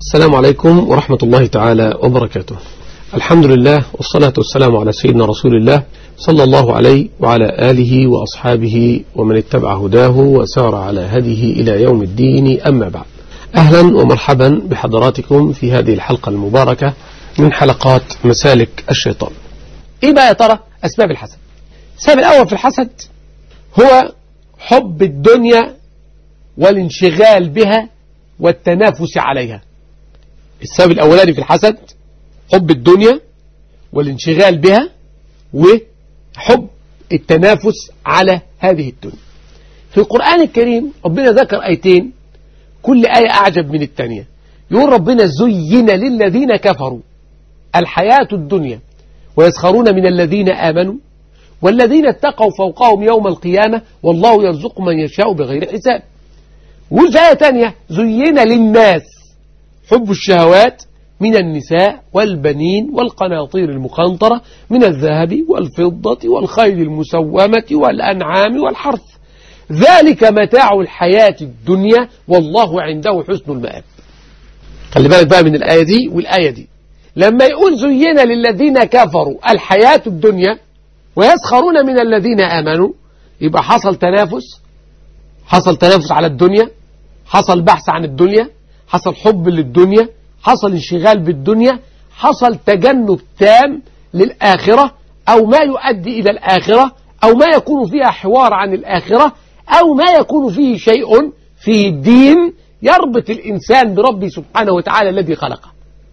السلام عليكم ورحمة الله تعالى وبركاته الحمد لله والصلاة والسلام على سيدنا رسول الله صلى الله عليه وعلى آله وأصحابه ومن اتبع هداه وسار على هديه إلى يوم الدين أما بعد أهلا ومرحبا بحضراتكم في هذه الحلقة المباركة من حلقات مسالك الشيطان إيه بقى يا ترى أسباب الحسد السبب الأول في الحسد هو حب الدنيا والانشغال بها والتنافس عليها السبب الأولاني في الحسد حب الدنيا والانشغال بها وحب التنافس على هذه الدنيا في القرآن الكريم ربنا ذكر آيتين كل آية أعجب من الثانية يقول ربنا زين للذين كفروا الحياة الدنيا ويسخرون من الذين آمنوا والذين اتقوا فوقهم يوم القيامة والله يرزق من يشاء بغير حساب وفي آية تانية زين للناس حب الشهوات من النساء والبنين والقناطير المقنطرة من الذهب والفضة والخيل المسومة والأنعام والحرث ذلك متاع الحياة الدنيا والله عنده حسن المآب خلي بالك بقى من الآية دي والآية دي لما يقول زين للذين كفروا الحياة الدنيا ويسخرون من الذين آمنوا يبقى حصل تنافس حصل تنافس على الدنيا حصل بحث عن الدنيا حصل حب للدنيا حصل انشغال بالدنيا حصل تجنب تام للآخرة أو ما يؤدي إلى الآخرة أو ما يكون فيها حوار عن الآخرة أو ما يكون فيه شيء فيه الدين يربط الإنسان بربه سبحانه وتعالى الذي خلقه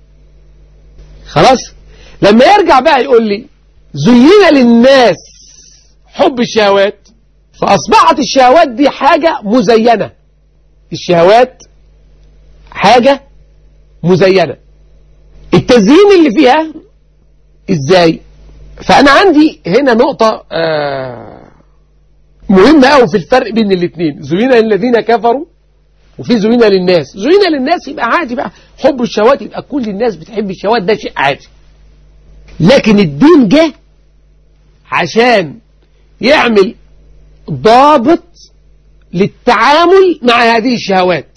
خلاص لما يرجع بقى يقول لي زين للناس حب الشهوات فأصبحت الشهوات دي حاجة مزينة الشهوات حاجة مزينة التزيين اللي فيها ازاي فأنا عندي هنا نقطة آه مهمة أوي في الفرق بين الاثنين زين للذين كفروا وفي زين للناس زين للناس يبقى عادي بقى حب الشهوات يبقى كل الناس بتحب الشهوات ده شيء عادي لكن الدين جه عشان يعمل ضابط للتعامل مع هذه الشهوات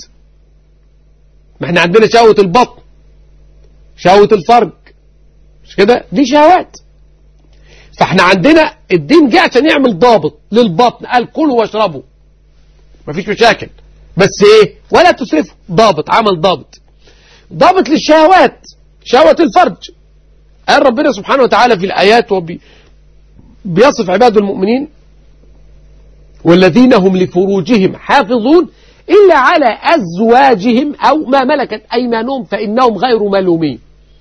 ما احنا عندنا شهوة البطن شهوة الفرج مش كده دي شهوات فاحنا عندنا الدين جه عشان يعمل ضابط للبطن قال كلوا واشربوا مفيش مشاكل بس ايه ولا تسرفوا ضابط عمل ضابط ضابط للشهوات شهوة الفرج قال ربنا سبحانه وتعالى في الآيات وبي بيصف عباد المؤمنين والذين هم لفروجهم حافظون إلا على أزواجهم أو ما ملكت أيمانهم فإنهم غير ملومين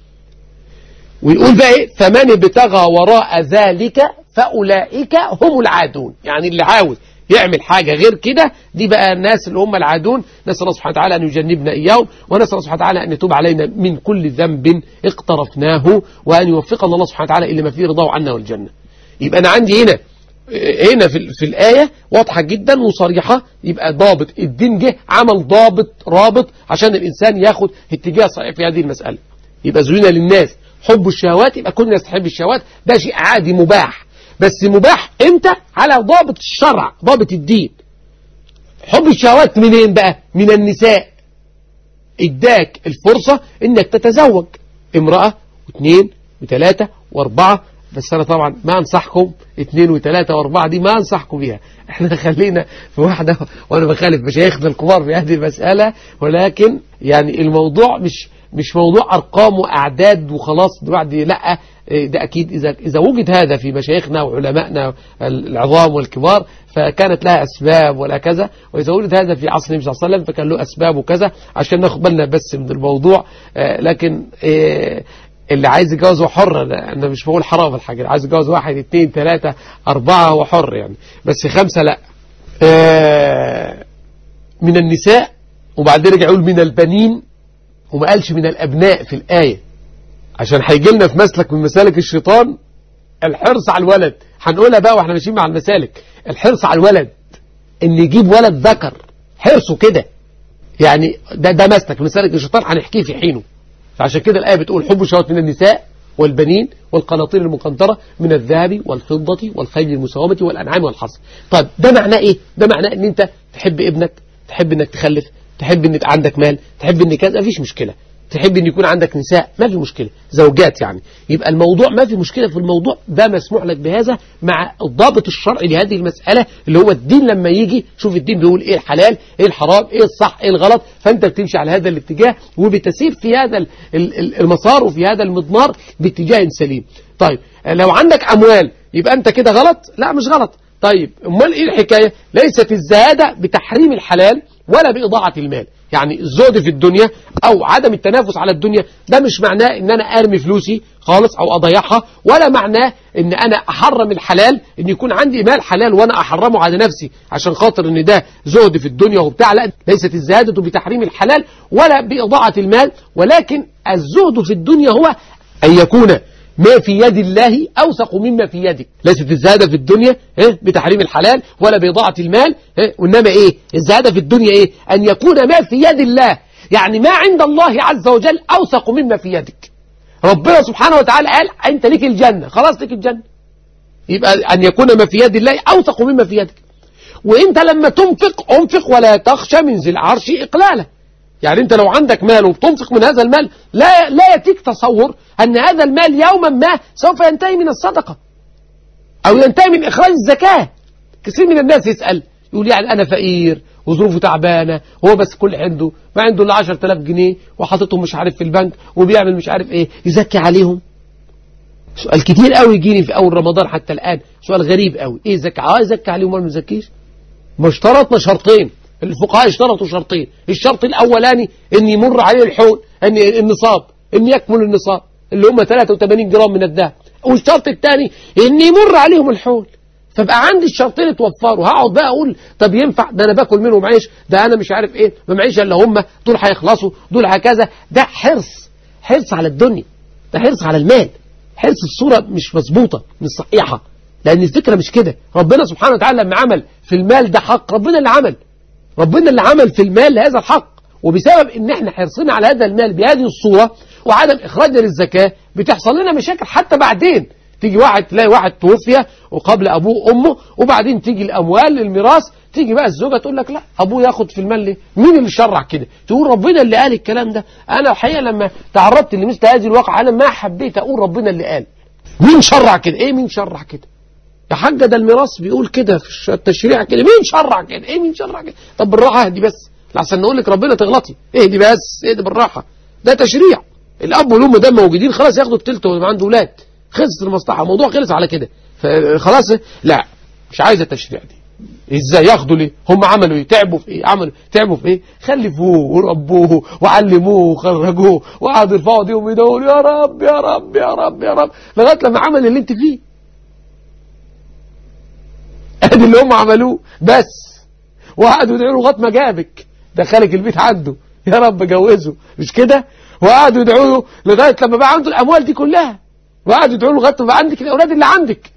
ويقول بقى إيه فمن ابتغى وراء ذلك فأولئك هم العادون يعني اللي عاوز يعمل حاجة غير كده دي بقى الناس اللي هم العادون نسأل الله سبحانه وتعالى أن يجنبنا إياهم ونسأل الله سبحانه وتعالى أن يتوب علينا من كل ذنب اقترفناه وأن يوفقنا الله سبحانه وتعالى إلى ما فيه رضاه عنا والجنة يبقى أنا عندي هنا هنا في, في الآية واضحة جدا وصريحة يبقى ضابط الدين جه عمل ضابط رابط عشان الإنسان ياخد اتجاه صحيح في هذه المسألة يبقى زوين للناس حب الشهوات يبقى كل الناس تحب الشهوات ده شيء عادي مباح بس مباح امتى على ضابط الشرع ضابط الدين حب الشهوات منين بقى من النساء اداك الفرصة انك تتزوج امرأة واثنين وثلاثة واربعة بس انا طبعا ما انصحكم اثنين وثلاثة واربعة دي ما انصحكم بيها احنا خلينا في واحدة وانا بخالف مشايخنا الكبار في هذه المسألة ولكن يعني الموضوع مش مش موضوع ارقام واعداد وخلاص بعد لا ده اكيد اذا اذا وجد هذا في مشايخنا وعلمائنا العظام والكبار فكانت لها اسباب ولا كذا واذا وجد هذا في عصر النبي صلى الله عليه وسلم فكان له اسباب وكذا عشان ناخد بالنا بس من الموضوع لكن اللي عايز يتجوز هو حر انا مش بقول حرام الحاجه اللي عايز يتجوز واحد اثنين ثلاثه اربعه هو حر يعني بس خمسه لا من النساء وبعدين رجع يقول من البنين وما قالش من الأبناء في الآية عشان هيجي لنا في مسلك من مسالك الشيطان الحرص على الولد هنقولها بقى واحنا ماشيين مع المسالك الحرص على الولد ان يجيب ولد ذكر حرصه كده يعني ده ده مسلك من مسالك الشيطان هنحكيه في حينه فعشان كده الآية بتقول حب الشهوات من النساء والبنين والقناطير المقنطرة من الذهب والفضة والخيل المسومة والأنعام والحرث طيب ده معناه إيه؟ ده معناه إن أنت تحب ابنك تحب إنك تخلف تحب إن يبقى عندك مال تحب إن كذا مفيش مشكلة تحب ان يكون عندك نساء ما في مشكلة زوجات يعني يبقى الموضوع ما في مشكلة في الموضوع ده مسموح لك بهذا مع الضابط الشرعي لهذه المسألة اللي هو الدين لما يجي شوف الدين بيقول ايه الحلال ايه الحرام ايه الصح ايه الغلط فانت بتمشي على هذا الاتجاه وبتسير في هذا المسار وفي هذا المضمار باتجاه سليم طيب لو عندك اموال يبقى انت كده غلط لا مش غلط طيب امال ايه الحكاية ليست الزهادة بتحريم الحلال ولا بإضاعة المال يعني الزهد في الدنيا أو عدم التنافس على الدنيا ده مش معناه إن أنا أرمي فلوسي خالص أو أضيعها ولا معناه إن أنا أحرم الحلال إن يكون عندي مال حلال وأنا أحرمه على نفسي عشان خاطر إن ده زهد في الدنيا وبتاع لا ليست الزهادة بتحريم الحلال ولا بإضاعة المال ولكن الزهد في الدنيا هو أن يكون ما في يد الله أوثق مما في يدك ليست الزهادة في الدنيا بتحريم الحلال ولا بإضاعة المال وإنما إيه الزهادة في الدنيا إيه أن يكون ما في يد الله يعني ما عند الله عز وجل أوثق مما في يدك ربنا سبحانه وتعالى قال أنت لك الجنة خلاص لك الجنة يبقى أن يكون ما في يد الله أوثق مما في يدك وإنت لما تنفق أنفق ولا تخشى من ذي العرش إقلاله يعني انت لو عندك مال وبتنفق من هذا المال لا لا يأتيك تصور أن هذا المال يوما ما سوف ينتهي من الصدقة أو ينتهي من إخراج الزكاة كثير من الناس يسأل يقول يعني أنا فقير وظروفه تعبانة هو بس كل عنده ما عنده إلا 10000 جنيه وحاططهم مش عارف في البنك وبيعمل مش عارف إيه يزكي عليهم سؤال كتير قوي يجيني في أول رمضان حتى الآن سؤال غريب قوي إيه زكي آه يزكي عليهم ولا ما يزكيش ما اشترطنا شرطين الفقهاء اشترطوا شرطين الشرط الأولاني أن يمر عليه الحول أن النصاب أن يكمل النصاب اللي هم 83 جرام من الذهب والشرط الثاني أن يمر عليهم الحول فبقى عندي الشرطين اتوفروا هقعد بقى اقول طب ينفع ده انا باكل منهم عيش ده انا مش عارف ايه ما معيش الا هم دول هيخلصوا دول هكذا ده حرص حرص على الدنيا ده حرص على المال حرص الصورة مش مظبوطة مش صحيحة لأن الفكرة مش كده ربنا سبحانه وتعالى لما عمل في المال ده حق ربنا اللي عمل ربنا اللي عمل في المال هذا الحق وبسبب ان احنا حرصنا على هذا المال بهذه الصورة وعدم اخراجنا للزكاة بتحصل لنا مشاكل حتى بعدين تيجي واحد تلاقي واحد توفي وقبل ابوه وامه وبعدين تيجي الاموال الميراث تيجي بقى الزوجة تقول لك لا ابوه ياخد في المال ليه مين اللي شرع كده تقول ربنا اللي قال الكلام ده انا الحقيقة لما تعرضت لمثل هذه الواقع انا ما حبيت اقول ربنا اللي قال مين شرع كده ايه مين شرع كده يا حاجة ده الميراث بيقول كده في التشريع كده مين شرع كده ايه مين شرع كده طب بالراحة اهدي بس لحسن نقول لك ربنا تغلطي اهدي بس اهدي بالراحة ده تشريع الاب والام ده موجودين خلاص ياخدوا التلت وما عنده اولاد خلصت المصلحة الموضوع خلص على كده فخلاص لا مش عايزة التشريع دي ازاي ياخدوا ليه هم عملوا ايه تعبوا في ايه عملوا تعبوا في ايه خلفوه وربوه وعلموه وخرجوه وقعدوا يرفعوا ايديهم يدوروا يا رب يا رب يا رب يا رب لغايه لما عمل اللي انت فيه ادي اللي هم عملوه بس وقعدوا يدعوا له لغايه ما جابك دخلك البيت عنده يا رب جوزه مش كده وقعدوا يدعوا له لغايه لما بقى عنده الاموال دي كلها وقعدوا يدعوا له لغايه ما بقى عندك الاولاد اللي عندك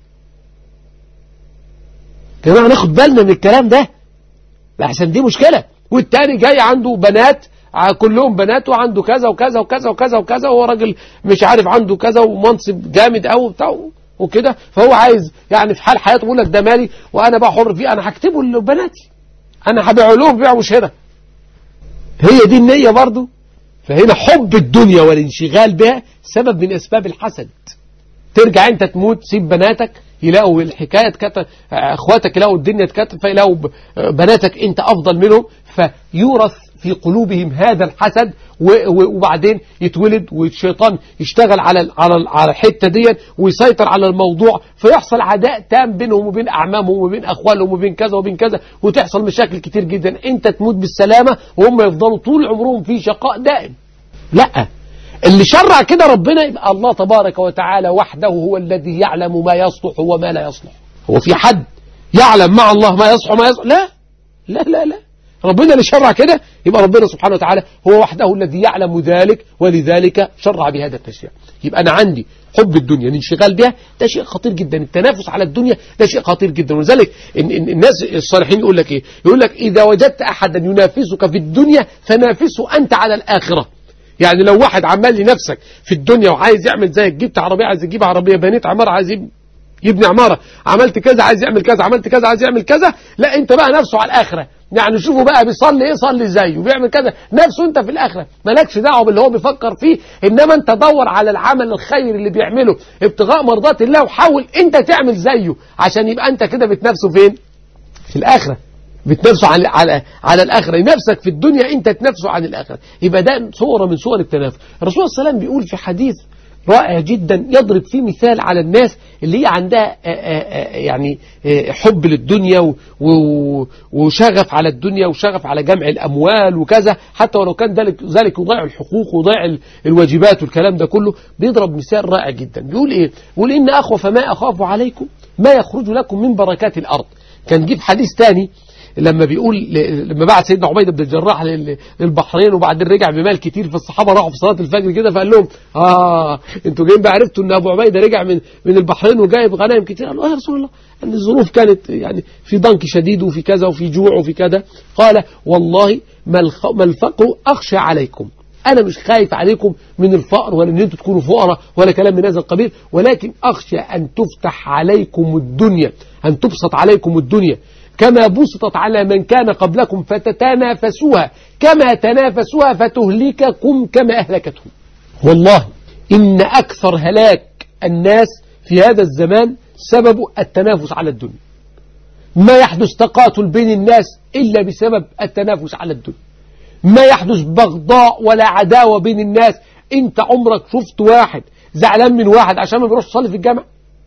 يا جماعه ناخد بالنا من الكلام ده لحسن دي مشكله والتاني جاي عنده بنات كلهم بنات وعنده كذا وكذا وكذا وكذا وكذا وهو راجل مش عارف عنده كذا ومنصب جامد قوي بتاع وكده فهو عايز يعني في حال حياته بيقول لك ده مالي وانا بقى حر فيه انا هكتبه لبناتي انا هبيعه لهم بيع وشراء هي دي النية برضو فهنا حب الدنيا والانشغال بها سبب من اسباب الحسد ترجع انت تموت تسيب بناتك يلاقوا الحكاية اتكتب اخواتك يلاقوا الدنيا اتكتب فيلاقوا بناتك انت افضل منهم فيورث في قلوبهم هذا الحسد وبعدين يتولد والشيطان يشتغل على على على الحته ديت ويسيطر على الموضوع فيحصل عداء تام بينهم وبين اعمامهم وبين اخوالهم وبين كذا وبين كذا وتحصل مشاكل كتير جدا انت تموت بالسلامه وهم يفضلوا طول عمرهم في شقاء دائم لا اللي شرع كده ربنا يبقى الله تبارك وتعالى وحده هو الذي يعلم ما يصلح وما لا يصلح هو في حد يعلم مع الله ما يصلح وما يصلح لا لا لا لا ربنا اللي شرع كده يبقى ربنا سبحانه وتعالى هو وحده الذي يعلم ذلك ولذلك شرع بهذا التشريع يبقى أنا عندي حب الدنيا الانشغال بها ده شيء خطير جدا التنافس على الدنيا ده شيء خطير جدا ولذلك إن إن الناس الصالحين يقول لك ايه يقول لك إذا وجدت أحدا ينافسك في الدنيا فنافسه أنت على الآخرة يعني لو واحد عمال لنفسك في الدنيا وعايز يعمل زيك جبت عربية عايز يجيب عربية بنيت عمارة عايز يبني عمارة عملت كذا عايز يعمل كذا عملت كذا عايز يعمل كذا لا انت بقى نفسه على الآخرة يعني شوفوا بقى بيصلي ايه صلي زيه بيعمل كذا نفسه انت في الاخره مالكش دعوه باللي هو بيفكر فيه انما انت دور على العمل الخير اللي بيعمله ابتغاء مرضات الله وحاول انت تعمل زيه عشان يبقى انت كده بتنافسه فين في الاخره بتنافسه على على على الاخره نفسك في الدنيا انت تنافسه عن الاخره يبقى ده صوره من صور التنافس الرسول صلى الله عليه وسلم بيقول في حديث رائع جدا يضرب فيه مثال على الناس اللي هي عندها يعني حب للدنيا وشغف على الدنيا وشغف على جمع الأموال وكذا حتى ولو كان ذلك ذلك يضيع الحقوق ويضيع الواجبات والكلام ده كله بيضرب مثال رائع جدا بيقول إيه بيقول إن أخوف ما أخاف عليكم ما يخرج لكم من بركات الأرض كان جيب حديث تاني لما بيقول لما بعت سيدنا عبيده بن الجراح للبحرين وبعدين رجع بمال كتير فالصحابه راحوا في صلاه الفجر كده فقال لهم اه انتوا جايين بقى عرفتوا ان ابو عبيده رجع من من البحرين وجايب غنائم كتير قالوا اه يا رسول الله ان الظروف كانت يعني في ضنك شديد وفي كذا وفي جوع وفي كذا قال والله ما الفقر اخشى عليكم أنا مش خايف عليكم من الفقر ولا أن أنتم تكونوا فقراء ولا كلام من هذا القبيل ولكن أخشى أن تفتح عليكم الدنيا أن تبسط عليكم الدنيا كما بسطت على من كان قبلكم فتتنافسوها كما تنافسوها فتهلككم كما أهلكتهم والله إن أكثر هلاك الناس في هذا الزمان سبب التنافس على الدنيا ما يحدث تقاتل بين الناس إلا بسبب التنافس على الدنيا ما يحدث بغضاء ولا عداوة بين الناس انت عمرك شفت واحد زعلان من واحد عشان ما بيروحش يصلي في الجامع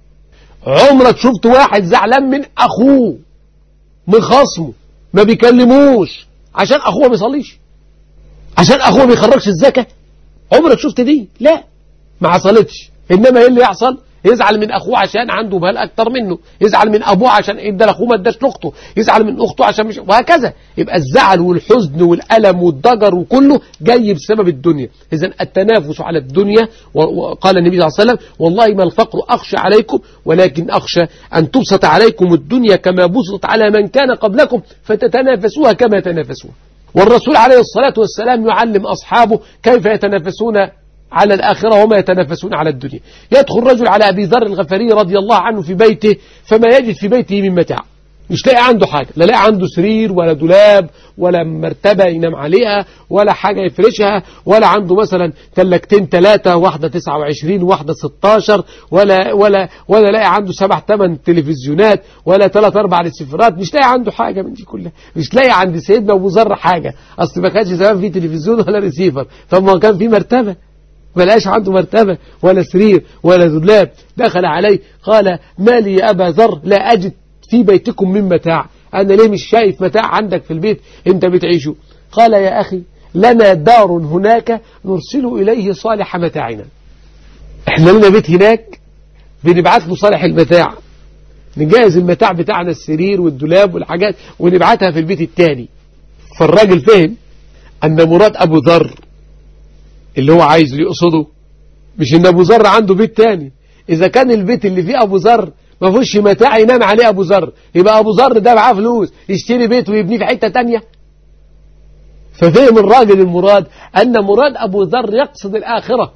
عمرك شفت واحد زعلان من أخوه من خصمه ما بيكلموش عشان أخوه ما بيصليش عشان أخوه ما بيخرجش الزكاة عمرك شفت دي لا ما حصلتش إنما إيه اللي يحصل يزعل من أخوه عشان عنده مال أكتر منه يزعل من أبوه عشان إدى لأخوه ما اداش لأخته يزعل من أخته عشان مش وهكذا يبقى الزعل والحزن والألم والضجر وكله جاي بسبب الدنيا إذا التنافس على الدنيا وقال النبي صلى الله عليه وسلم والله ما الفقر أخشى عليكم ولكن أخشى أن تبسط عليكم الدنيا كما بسطت على من كان قبلكم فتتنافسوها كما تنافسوها والرسول عليه الصلاة والسلام يعلم أصحابه كيف يتنافسون على الآخرة وما يتنافسون على الدنيا يدخل رجل على أبي ذر الغفاري رضي الله عنه في بيته فما يجد في بيته من متاع مش لاقي عنده حاجة لا لاقي عنده سرير ولا دولاب ولا مرتبة ينام عليها ولا حاجة يفرشها ولا عنده مثلا تلاجتين ثلاثة واحدة 29 واحدة 16 ولا ولا ولا لاقي عنده سبع ثمان تلفزيونات ولا ثلاث أربع ريسيفرات مش لاقي عنده حاجة من دي كلها مش لاقي عند سيدنا أبو ذر حاجة أصل ما كانش زمان في تلفزيون ولا ريسيفر فما كان في مرتبة بلاش عنده مرتبة ولا سرير ولا دولاب دخل عليه قال ما لي يا أبا ذر لا أجد في بيتكم من متاع أنا ليه مش شايف متاع عندك في البيت أنت بتعيشه قال يا أخي لنا دار هناك نرسل إليه صالح متاعنا احنا لنا بيت هناك بنبعت له صالح المتاع نجهز المتاع بتاعنا السرير والدولاب والحاجات ونبعتها في البيت التاني فالراجل فهم أن مراد أبو ذر اللي هو عايز يقصده مش ان ابو ذر عنده بيت تاني اذا كان البيت اللي فيه ابو ذر ما فيهوش متاع ينام عليه ابو ذر يبقى ابو ذر ده معاه فلوس يشتري بيت ويبنيه في حته تانية ففهم الراجل المراد ان مراد ابو ذر يقصد الاخره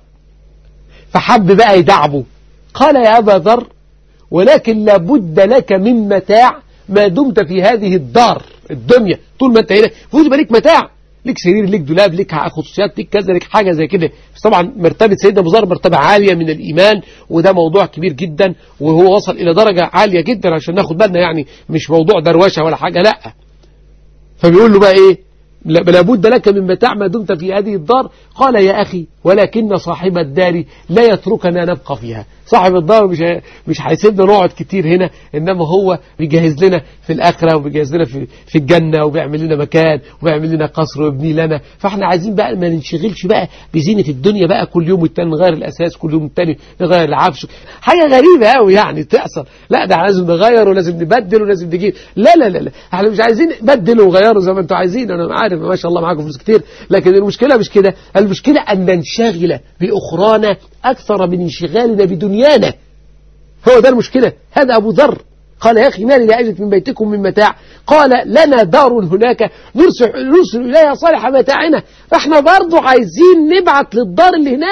فحب بقى يدعبه قال يا ابا ذر ولكن لابد لك من متاع ما دمت في هذه الدار الدنيا طول ما انت هنا فوز ليك متاع ليك سرير ليك دولاب ليك خصوصيات ليك كذا ليك حاجة زي كده بس طبعا مرتبة سيدنا أبو ذر مرتبة عالية من الإيمان وده موضوع كبير جدا وهو وصل إلى درجة عالية جدا عشان ناخد بالنا يعني مش موضوع دروشة ولا حاجة لا فبيقول له بقى إيه لابد لك من متاع ما دمت في هذه الدار قال يا أخي ولكن صاحب الدار لا يتركنا نبقى فيها صاحب الدار مش مش هيسيبنا نقعد كتير هنا إنما هو بيجهز لنا في الآخرة وبيجهز لنا في, في الجنة وبيعمل لنا مكان وبيعمل لنا قصر ويبني لنا فاحنا عايزين بقى ما ننشغلش بقى بزينة الدنيا بقى كل يوم التاني نغير الأساس كل يوم التاني نغير العفش حاجة غريبة قوي يعني تحصل لا ده لازم نغير ولازم نبدل ولازم نجيب لا لا لا, لا. احنا مش عايزين نبدل ونغيره زي ما انتم عايزين انا عارف ما شاء الله معاكم فلوس كتير لكن المشكلة مش كده المشكلة أن ننشغل بأخرانا أكثر من انشغالنا بدنيانا هو ده المشكلة هذا أبو ذر قال يا أخي ما لي لا أجد من بيتكم من متاع قال لنا دار هناك نرسل, نرسل إليها صالح متاعنا فاحنا برضو عايزين نبعت للدار اللي هناك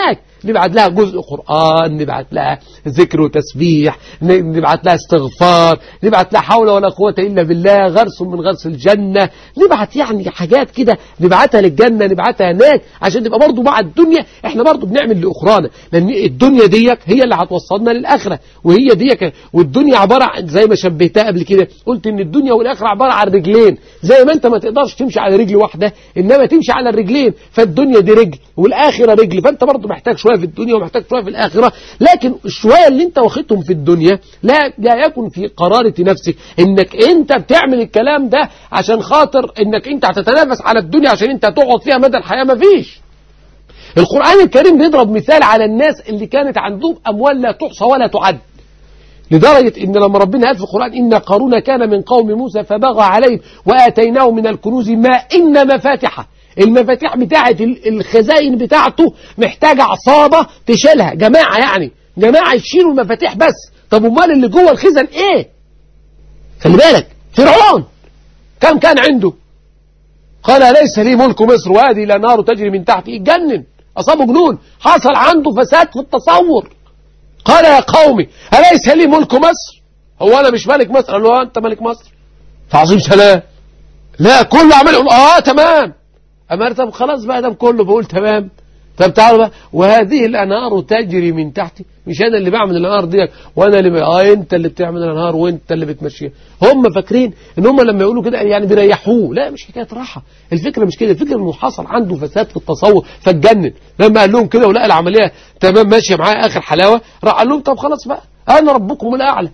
نبعت لها جزء قرآن نبعت لها ذكر وتسبيح نبعت لها استغفار نبعت لها حول ولا قوة إلا بالله غرس من غرس الجنة نبعت يعني حاجات كده نبعتها للجنة نبعتها هناك عشان تبقى برضو مع الدنيا احنا برضو بنعمل لأخرانا لأن الدنيا ديك هي اللي هتوصلنا للآخرة وهي ديك والدنيا عبارة عن زي ما شبهتها قبل كده قلت ان الدنيا والآخرة عبارة عن رجلين زي ما انت ما تقدرش تمشي على رجل واحدة انما تمشي على الرجلين فالدنيا دي رجل والآخرة رجل فانت برضو محتاج شوية في الدنيا ومحتاج شوية في الآخرة لكن الشوية اللي انت واخدهم في الدنيا لا لا يكن في قرارة نفسك انك انت بتعمل الكلام ده عشان خاطر انك انت هتتنافس على الدنيا عشان انت هتقعد فيها مدى الحياة مفيش القرآن الكريم بيضرب مثال على الناس اللي كانت عندهم أموال لا تحصى ولا تعد لدرجة إن لما ربنا قال في القرآن إن قارون كان من قوم موسى فبغى عليهم وآتيناه من الكنوز ما إن مفاتحه المفاتيح بتاعة الخزائن بتاعته محتاجة عصابة تشيلها جماعة يعني جماعة يشيلوا المفاتيح بس طب امال اللي جوه الخزن ايه خلي بالك فرعون كم كان عنده قال ليس لي ملك مصر وادي لا نار تجري من تحتي اتجنن أصابه جنون حصل عنده فساد في التصور قال يا قومي أليس لي ملك مصر هو أنا مش ملك مصر قال له أنت ملك مصر فعظيم سلام لا كله عمال يقول آه تمام أما طب خلاص بقى ده كله بقول تمام طب تعالوا بقى وهذه الأنهار تجري من تحتي مش أنا اللي بعمل الأنهار دي وأنا اللي آه أنت اللي بتعمل الأنهار وأنت اللي بتمشيها هم فاكرين إن هم لما يقولوا كده يعني بيريحوه لا مش حكاية راحة الفكرة مش كده الفكرة إنه حصل عنده فساد في التصور فاتجنن لما قال لهم كده ولقى العملية تمام ماشية معاه آخر حلاوة راح قال لهم طب خلاص بقى أنا ربكم الأعلى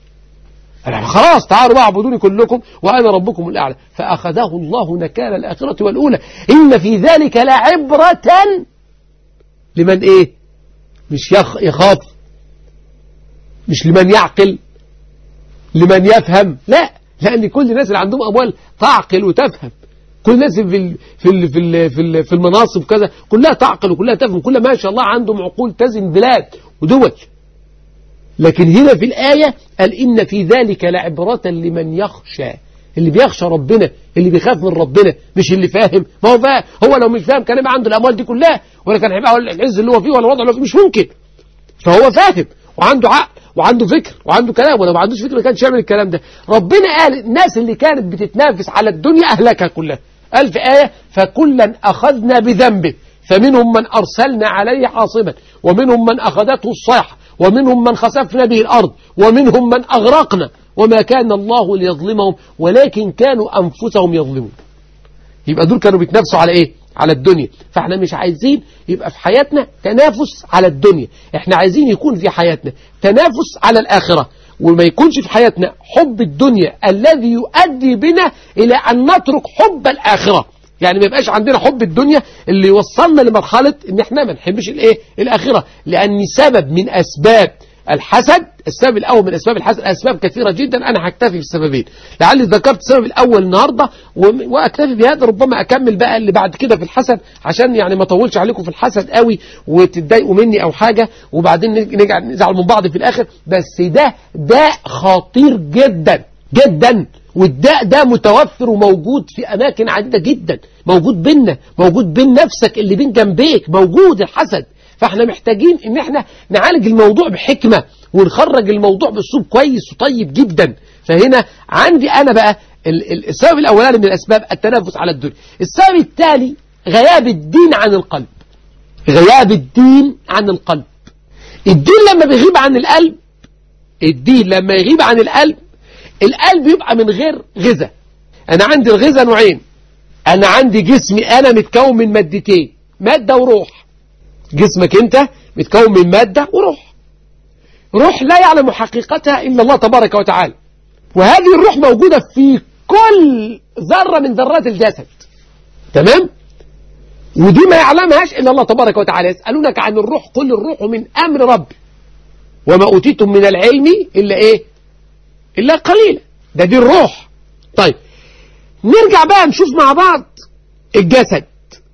خلاص تعالوا بقى اعبدوني كلكم وأنا ربكم الأعلى فأخذه الله نكال الآخرة والأولى إن في ذلك لعبرة لمن ايه مش يخ يخاف مش لمن يعقل لمن يفهم لا لأن كل الناس اللي عندهم أموال تعقل وتفهم كل الناس في ال في ال في ال في, ال في المناصب كذا كلها تعقل وكلها تفهم كلها ما شاء الله عندهم عقول تزن بلاد ودول لكن هنا في الآية قال إن في ذلك لعبرة لمن يخشى اللي بيخشى ربنا اللي بيخاف من ربنا مش اللي فاهم ما هو فاهم هو لو مش فاهم كان يبقى عنده الأموال دي كلها ولا كان هيبقى العز اللي هو فيه ولا الوضع اللي هو فيه مش ممكن فهو فاهم وعنده عقل وعنده فكر وعنده كلام ولو ما عندوش فكر ما كانش يعمل الكلام ده ربنا قال الناس اللي كانت بتتنافس على الدنيا أهلكها كلها قال في آية فكلا أخذنا بذنبه فمنهم من أرسلنا عليه حاصبا ومنهم من أخذته الصيحة ومنهم من خسفنا به الأرض ومنهم من أغرقنا وما كان الله ليظلمهم ولكن كانوا أنفسهم يظلمون يبقى دول كانوا بيتنافسوا على إيه على الدنيا فاحنا مش عايزين يبقى في حياتنا تنافس على الدنيا احنا عايزين يكون في حياتنا تنافس على الآخرة وما يكونش في حياتنا حب الدنيا الذي يؤدي بنا إلى أن نترك حب الآخرة يعني ما يبقاش عندنا حب الدنيا اللي يوصلنا لمرحلة ان احنا ما نحبش الايه الآخرة لأن سبب من أسباب الحسد السبب الأول من أسباب الحسد أسباب كثيرة جدا أنا هكتفي بالسببين لعلي ذكرت السبب الأول النهاردة وأكتفي بهذا ربما أكمل بقى اللي بعد كده في الحسد عشان يعني ما أطولش عليكم في الحسد قوي وتتضايقوا مني أو حاجة وبعدين نرجع نزعل من بعض في الآخر بس ده ده خطير جدا جدا والداء ده متوفر وموجود في أماكن عديدة جدا موجود بيننا موجود بين نفسك اللي بين جنبيك موجود الحسد فاحنا محتاجين ان احنا نعالج الموضوع بحكمة ونخرج الموضوع باسلوب كويس وطيب جدا فهنا عندي انا بقى السبب الاولاني من الاسباب التنافس على الدنيا السبب التالي غياب الدين عن القلب غياب الدين عن القلب الدين لما بيغيب عن القلب الدين لما يغيب عن القلب القلب يبقى من غير غذاء انا عندي الغذاء نوعين انا عندي جسمي انا متكون من مادتين مادة وروح جسمك انت متكون من مادة وروح روح لا يعلم حقيقتها إلا الله تبارك وتعالى وهذه الروح موجودة في كل ذرة من ذرات الجسد تمام ودي ما يعلمهاش إلا الله تبارك وتعالى يسألونك عن الروح قل الروح من أمر ربي وما أوتيتم من العلم إلا إيه إلا قليلا ده دي الروح طيب نرجع بقى نشوف مع بعض الجسد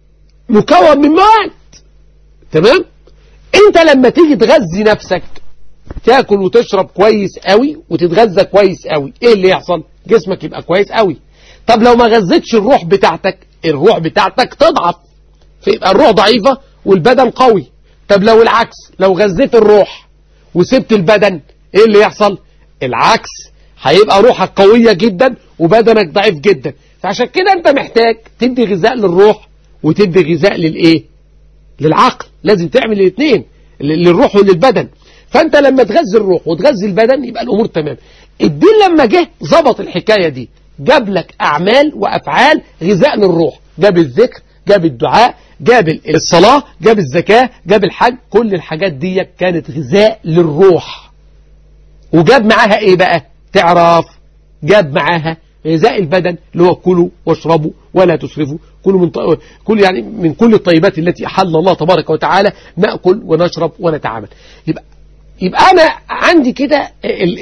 مكون من مواد تمام انت لما تيجي تغذي نفسك تاكل وتشرب كويس قوي وتتغذى كويس قوي ايه اللي يحصل جسمك يبقى كويس قوي طب لو ما غذيتش الروح بتاعتك الروح بتاعتك تضعف فيبقى الروح ضعيفة والبدن قوي طب لو العكس لو غذيت الروح وسبت البدن ايه اللي يحصل العكس هيبقى روحك قوية جدا وبدنك ضعيف جدا فعشان كده انت محتاج تدي غذاء للروح وتدي غذاء للايه للعقل لازم تعمل الاثنين للروح وللبدن فانت لما تغذي الروح وتغذي البدن يبقى الامور تمام الدين لما جه ظبط الحكاية دي جاب لك اعمال وافعال غذاء للروح جاب الذكر جاب الدعاء جاب الصلاة جاب الزكاة جاب الحج كل الحاجات دي كانت غذاء للروح وجاب معاها ايه بقى تعرف جاب معاها غذاء البدن اللي هو كلوا واشربوا ولا تسرفوا كلوا من طيب كل يعني من كل الطيبات التي أحل الله تبارك وتعالى نأكل ونشرب ونتعامل يبقى يبقى أنا عندي كده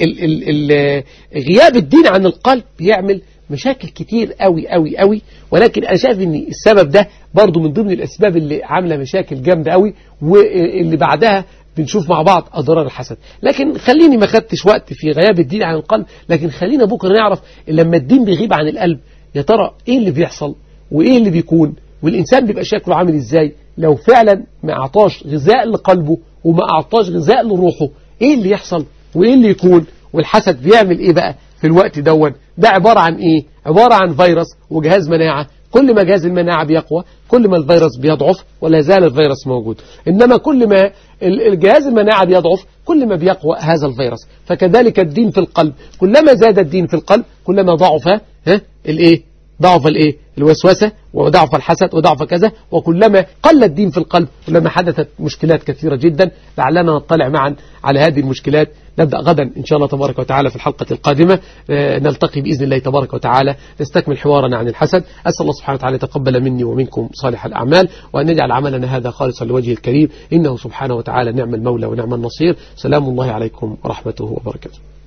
غياب الدين عن القلب يعمل مشاكل كتير قوي قوي قوي ولكن أنا شايف ان السبب ده برضو من ضمن الأسباب اللي عاملة مشاكل جامدة قوي واللي بعدها بنشوف مع بعض أضرار الحسد لكن خليني ما خدتش وقت في غياب الدين عن القلب لكن خلينا بكرة نعرف لما الدين بيغيب عن القلب يا ترى ايه اللي بيحصل وايه اللي بيكون والإنسان بيبقى شكله عامل ازاي لو فعلا ما أعطاش غذاء لقلبه وما أعطاش غذاء لروحه ايه اللي يحصل وايه اللي يكون والحسد بيعمل ايه بقى في الوقت دون ده عبارة عن ايه عبارة عن فيروس وجهاز مناعة كل ما جهاز المناعة بيقوى كل ما الفيروس بيضعف ولا زال الفيروس موجود إنما كل ما الجهاز المناعة بيضعف كل ما بيقوى هذا الفيروس فكذلك الدين في القلب كلما زاد الدين في القلب كلما ضعف ها الايه ضعف الايه الوسوسة وضعف الحسد وضعف كذا وكلما قل الدين في القلب كلما حدثت مشكلات كثيرة جدا لعلنا نطلع معا على هذه المشكلات نبدأ غدا إن شاء الله تبارك وتعالى في الحلقة القادمة نلتقي بإذن الله تبارك وتعالى نستكمل حوارنا عن الحسد أسأل الله سبحانه وتعالى يتقبل مني ومنكم صالح الأعمال وأن يجعل عملنا هذا خالصا لوجهه الكريم إنه سبحانه وتعالى نعم المولى ونعم النصير سلام الله عليكم ورحمته وبركاته